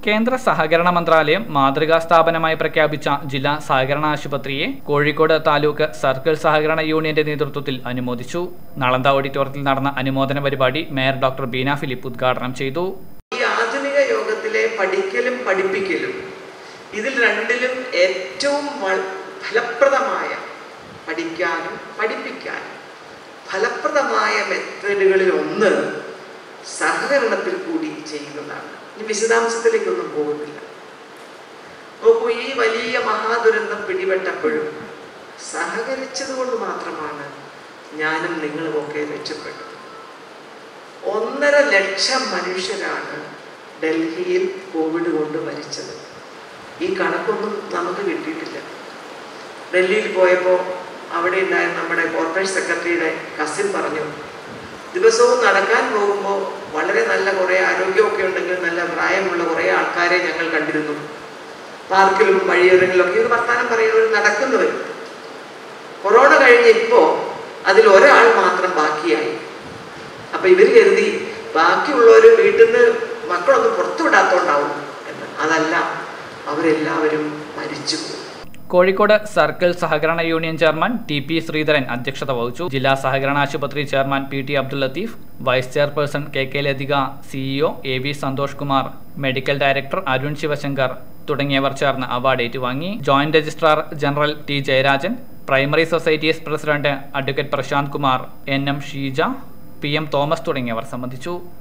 കേന്ദ്ര സഹകരണ മന്ത്രാലയം മാതൃകാ സ്ഥാപനമായി പ്രഖ്യാപിച്ച ജില്ലാ സഹകരണ ആശുപത്രിയെ കോഴിക്കോട് താലൂക്ക് സർക്കിൾ സഹകരണ യൂണിയന്റെ നേതൃത്വത്തിൽ അനുമോദിച്ചു നളന്ത ഓഡിറ്റോറിയത്തിൽ നടന്ന അനുമോദന പരിപാടി മേയർ ഡോക്ടർ ബീന ഫിലിപ്പ് ഉദ്ഘാടനം ചെയ്തു ഈ ആധുനിക യോഗത്തിലെ പഠിക്കലും പഠിപ്പിക്കലും ഇതിൽ രണ്ടിലും ഏറ്റവും വ- ഫലപ്രദമായ പഠിക്കാനും പഠിപ്പിക്കാനും ഫലപ്രദമായ മെത്തേഡുകളിൽ ഒന്ന് സഹകരണത്തിൽ കൂടി ചെയ്യുന്നതാണ് ഇനി വിശദാംശത്തിലേക്കൊന്നും പോകുന്നില്ല നോക്കൂ ഈ വലിയ മഹാദുരന്തം പിടിപെട്ടപ്പോഴും സഹകരിച്ചത് കൊണ്ട് മാത്രമാണ് ഞാനും നിങ്ങളുമൊക്കെ രക്ഷപ്പെട്ടത് ഒന്നര ലക്ഷം മനുഷ്യരാണ് ഡൽഹിയിൽ കോവിഡ് കൊണ്ട് മരിച്ചത് ഈ കണക്കൊന്നും നമുക്ക് കിട്ടിയിട്ടില്ല ഡൽഹിയിൽ പോയപ്പോൾ അവിടെ ഉണ്ടായിരുന്ന നമ്മുടെ കോർപ്പറേറ്റ് സെക്രട്ടറിയുടെ കസിൻ പറഞ്ഞു ദിവസവും നടക്കാൻ പോകുമ്പോൾ വളരെ നല്ല കുറേ ആരോഗ്യമൊക്കെ ഉണ്ടെങ്കിൽ നല്ല പ്രായമുള്ള കുറേ ആൾക്കാരെ ഞങ്ങൾ കണ്ടിരുന്നു പാർക്കിലും വഴിയോരങ്ങളിലൊക്കെ ഇത് വർത്താനം പറയുന്നവർ നടക്കുന്നവർ കൊറോണ കഴിഞ്ഞ് ഇപ്പോൾ അതിൽ ഒരാൾ മാത്രം ബാക്കിയായി അപ്പൊ ഇവർ കരുതി ബാക്കിയുള്ളവർ വീട്ടിൽ നിന്ന് മക്കളൊന്നും പുറത്തു വിടാത്തോണ്ടാവും എന്ന് അതല്ല അവരെല്ലാവരും മരിച്ചു പോയി കോഴിക്കോട് സർക്കിൾ സഹകരണ union chairman T P Sreedharan അധ്യക്ഷത വഹിച്ചു ജില്ലാ സഹകരണ ആശുപത്രി chairman P T Abdul Latheef vice chairperson K K Lathika CEO A V Santhosh Kumar medical director Arun Sivasankar തുടങ്ങിയവർ ചേർന്ന് അവാർഡ് ഏറ്റുവാങ്ങി joint registrar general T Jayarajan primary societies president advocate Prashanth Kumar N M Sheeja P M Thomas തുടങ്ങിയവർ സംബന്ധിച്ചു